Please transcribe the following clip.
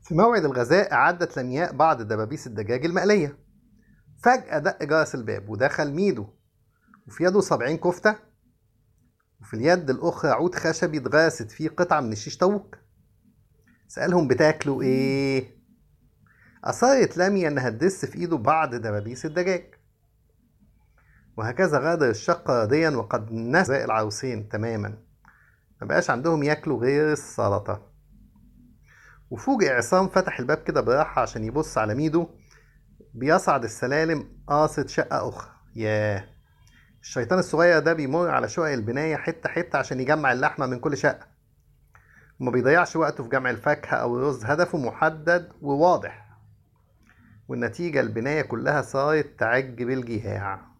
في موعد الغذاء أعدت لمياء بعض دبابيس الدجاج المقلية فجأة دق جرس الباب ودخل ميدو وفي يده سبعين كفتة وفي اليد الأخرى عود خشبي اتغرست فيه قطعة من الشيش طاووق سألهم بتاكلوا إيه؟ أصرت لميا إنها تدس في إيده بعض دبابيس الدجاج وهكذا غادر الشقة راضيا وقد نسى العروسين تماما مبقاش عندهم ياكلوا غير السلطة وفوجئ عصام فتح الباب كده براحة عشان يبص على ميدو بيصعد السلالم قاصد شقة أخرى ياه الشيطان الصغير ده بيمر على شقق البناية حتة حتة عشان يجمع اللحمة من كل شقة وما بيضيعش وقته في جمع الفاكهة أو الرز هدفه محدد وواضح والنتيجة البناية كلها صارت تعج بالجياع